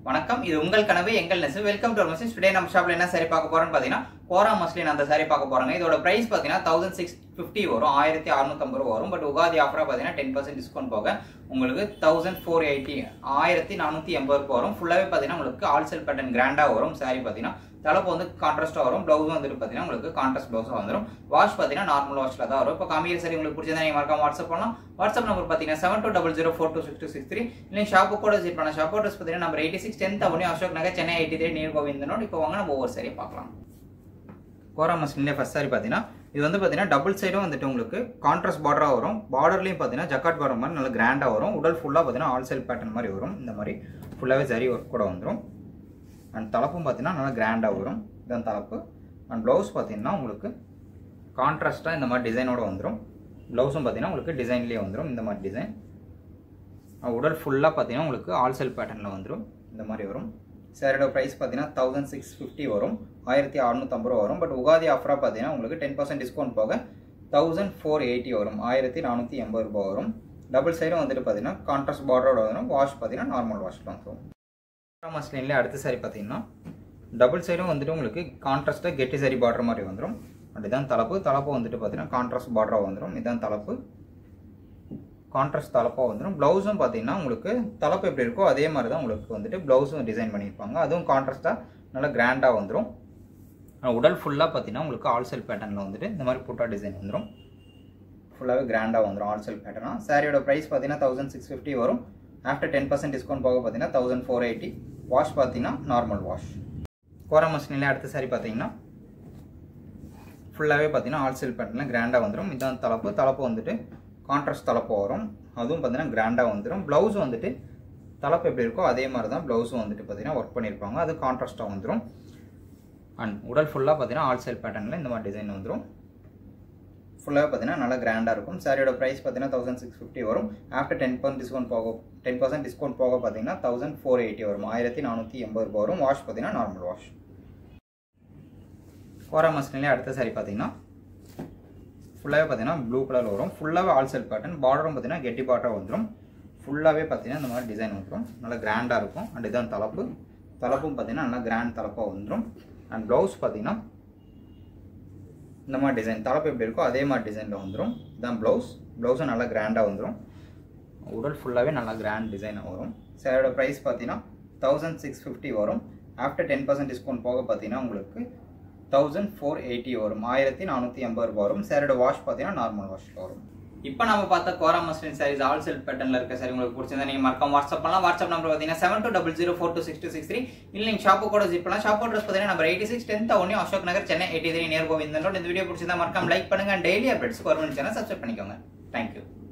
வணக்கம் இது உங்கள் கனவு எங்கள் நெசு வெல்கம் டு மசின் டுடே நம்ம ஷாப்ல என்ன சாரி பார்க்க போறோம்னு பாத்தீங்கன்னா கோரா மஸ்லின் அந்த சாரி பார்க்க போறாங்க இதோட பிரைஸ் பாத்தீங்கன்னா தௌசண்ட் சிக்ஸ் ஃபிஃப்டி வரும் ஆயிரத்தி அறுநூத்தம்பது ரூபா வரும் பட் உகாதி ஆஃபரா பாத்தீங்கன்னா டென் பர்சன்ட் டிஸ்கவுண்ட் போக உங்களுக்கு தௌசண்ட் ஃபோர் எயிட்டி ஆயிரத்தி நானூத்தி எண்பது ரூபா வரும் ஃபுல்லாவே பாத்தீங்கன்னா உங்களுக்கு ஆல்செல் பேட்டர்ன் கிராண்டா வரும் சாரி பாத்தீங்கன்னா தலைப்பு வந்து கான்ட்ராஸ்டா வரும் பிளவுஸ் வந்துட்டு பாத்தீங்கன்னா உங்களுக்கு கான்ட்ராஸ்ட் பிளவுஸ் வந்துடும் வாஷ் பாத்தீங்கன்னா நார்மல் வாஷ்ல தான் வரும் இப்போ காமிக்கிற சரி உங்களுக்கு பிடிச்சதா நீங்க மறக்காம வாட்ஸ்அப் பண்ணலாம் வாட்ஸ்அப் நம்பர் பாத்தீங்கன்னா seven two double zero four two six two six three இல்லை ஷாப்பு கூட விசிட் பண்ண ஷாப் அட்ரஸ் பாத்தீங்கன்னா number eighty six tenth avenue Ashok Nagar Chennai eighty three near கோவிந்தனோட இப்போ வாங்க நம்ம ஒவ்வொரு சரியை பார்க்கலாம் கோரா மஸ்லின்லேயே ஃபர்ஸ்ட் சாரி பார்த்தீங்கன்னா இது வந்து பார்த்தீங்கன்னா டபுள் சைடும் வந்துட்டு உங்களுக்கு கான்ட்ராஸ்ட் பார்டராக வரும் பார்டர்லையும் பார்த்தீங்கன்னா ஜக்காட் பார்டர் மாதிரி நல்லா கிராண்டாக வரும் உடல் ஃபுல்லாக பார்த்தீங்கன்னா ஆல் சைல் பேட்டர்ன் மாதிரி வரும் இந்த மாதிரி ஃபுல்லாகவே ஜரி ஒர்க் கூட வந்துடும் அண்ட் தலப்பும் பார்த்தீங்கன்னா நல்லா கிராண்டாக வரும் இதான் தலப்பு அண்ட் ப்ளவுஸ் பார்த்தீங்கன்னா உங்களுக்கு கான்ட்ராஸ்ட்டாக இந்த மாதிரி டிசைனோட வந்துடும் ப்ளவுஸும் பார்த்தீங்கன்னா உங்களுக்கு டிசைன்லேயே வந்துடும் இந்த மாதிரி டிசைன் உடல் ஃபுல்லாக பார்த்தீங்கன்னா உங்களுக்கு ஆல் செல் பேட்டர்னில் வந்துடும் இந்த மாதிரி வரும் சேரோட ப்ரைஸ் பார்த்தீங்கன்னா தௌசண்ட் சிக்ஸ் ஃபிஃப்டி வரும் ஆயிரத்தி அறுநூத்தம்பது ரூபா வரும் பட் உகாதி ஆஃபராக பார்த்தீங்கன்னா உங்களுக்கு டென் பர்சன்ட் டிஸ்கவுண்ட் போக தௌசண்ட் ஃபோர் எயிட்டி வரும் ஆயிரத்தி நானூற்றி எண்பது ரூபா வரும் டபுள் சைடும் வந்துட்டு பார்த்தீங்கன்னா கான்ட்ராஸ்ட் பார்டரோட வரும் வாஷ் பார்த்தீங்கன்னா நார்மல் வாஷில் வந்துடும் மஸ்லின்லேயே அடுத்த சாரி பார்த்தீங்கன்னா டபுள் சைடும் வந்துட்டு உங்களுக்கு கான்ட்ராஸ்ட்டாக கெட்டி சரி பார்டர் மாதிரி வந்துடும் அப்படிதான் தலப்பு தலப்பு வந்துட்டு பார்த்தீங்கன்னா கான்ட்ராஸ்ட் பார்டராக வந்துடும் இதுதான் தலப்பு கான்ட்ராஸ்ட் தலப்பாக வந்துடும் ப்ளவுஸும் பார்த்தீங்கன்னா உங்களுக்கு தலப்பு எப்படி இருக்கோ அதே மாதிரி தான் உங்களுக்கு வந்துட்டு ப்ளவுஸும் டிசைன் பண்ணியிருப்பாங்க அதுவும் கான்ட்ராஸ்ட்டாக நல்லா கிராண்டாக வந்துடும் உடல் ஃபுல்லாக பார்த்தீங்கன்னா உங்களுக்கு ஆல்செல் பேட்டர்னில் வந்துட்டு இந்த மாதிரி புட்டா டிசைன் வந்துடும் ஃபுல்லாகவே கிராண்டாக வந்துடும் ஆல்செல் பேட்டர்னாக சாரியோட ப்ரைஸ் பார்த்தீங்கன்னா தௌசண்ட் சிக்ஸ் ஃபிஃப்டி வரும் ஆஃப்டர் டென் பர்சன்ட் டிஸ்கவுண்ட் போக பார்த்தீங்கன்னா தௌசண்ட் ஃபோர் எயிட்டி வாஷ் பார்த்தீங்கன்னா நார்மல் வாஷ் கோரா மஸ்லினில் அடுத்த சாரி பார்த்தீங்கன்னா ஃபுல்லாகவே பார்த்தீங்கன்னா ஆல்செல் பேட்டர்னில் கிராண்டாக வந்துடும் இதான் தலப்பு தலப்பு வந்துட்டு கான்ட்ராஸ்ட் தலப்பு வரும் அதுவும் பார்த்தீங்கன்னா கிராண்டாக வந்துடும் ப்ளவுஸ் வந்துட்டு தலப்பு எப்படி இருக்கோ அதே மாதிரி தான் ப்ளவுஸும் வந்துட்டு பார்த்தீங்கன்னா ஒர்க் பண்ணியிருப்பாங்க அது கான்ட்ராஸ்ட்டாக வந்துடும் அண்ட் உடல் ஃபுல்லாக பார்த்தீங்கன்னா ஆல் சைல் பேட்டர்னில் இந்த மாதிரி டிசைன் வந்துடும் ஃபுல்லாக பார்த்தீங்கன்னா நல்லா கிராண்டாக இருக்கும் சாரியோட ப்ரைஸ் பார்த்தீங்கன்னா தௌசண்ட் சிக்ஸ் ஃபிஃப்டி வரும் ஆஃப்டர் டென் பர்சன்ட் டிஸ்கவுண்ட் போக டென் பர்சன்ட் டிஸ்கவுண்ட் போக பார்த்தீங்கன்னா தௌசண்ட் ஃபோர் எயிட்டி வரும் ஆயிரத்தி நானூற்றி எண்பது ரூபா வரும் வாஷ் பார்த்தீங்கன்னா நார்மல் வாஷ் கோரா மஸ்லின்லேயே அடுத்த சாரி பார்த்தீங்கன்னா ஃபுல்லாகவே பார்த்தீங்கன்னா ப்ளூ கலர் வரும் ஃபுல்லாகவே ஆல் செல் பேட்டர்ன் பார்டரும் பார்த்தீங்கன்னா கெட்டி பார்டராக வந்துடும் ஃபுல்லாகவே பார்த்தீங்கன்னா இந்த மாதிரி டிசைன் வந்துடும் நல்லா கிராண்டாக இருக்கும் அண்ட் இதான் தலப்பு தலப்பும் பார்த்தீங்கன்னா நல்லா கிராண்ட் தலப்பாக வந்துடும் அண்ட் ப்ளவுஸ் பார்த்தீங்கன்னா இந்த மாதிரி டிசைன் தலப்பு எப்படி இருக்கோ அதே மாதிரி டிசைனில் வந்துடும் இதான் ப்ளவுஸ் ப்ளவுஸும் நல்லா கிராண்டாக வந்துடும் உடல் ஃபுல்லாகவே நல்லா கிராண்ட் டிசைனாக வரும் சாரோட ப்ரைஸ் பார்த்தீங்கன்னா தௌசண்ட் சிக்ஸ் ஃபிஃப்டி வரும் ஆஃப்டர் டென் பர்சன்ட் டிஸ்கவுண்ட் போக பார்த்தீங்கன்னா உங்களுக்கு தௌசண்ட் ஃபோர் எயிட்டி வரும் ஆயிரத்தி நானூற்றி எண்பது ரூபா வரும் சாரோட வாஷ் பார்த்தீங்கன்னா நார்மல் வாஷில் வரும் இப்போ நம்ம பார்த்த kora muslin sarees all sale பேட்டர்ல இருக்க சாரி உங்களுக்கு பிடிச்சிருந்தா நீங்க மறக்காம வாட்ஸ்அப் பண்ணலாம் வாட்ஸ்அப் நம்பர் பார்த்தீங்கன்னா seven two double zero four two six two six three இல்லை நீங்கள் ஷாப்பு கூட விசிட் பண்ணலாம் ஷாப் அட்ரஸ் பார்த்தீங்கன்னா நம்பர் எயிட்டி சிக்ஸ் டென்த் ஒன்று Ashok Nagar Chennai eighty three near கோவிந்தனோட இந்த வீடியோ பிடிச்சிருந்தா மறக்காம லைக் பண்ணுங்க daily updates government channel subscribe பண்ணிக்கோங்க தேங்க்யூ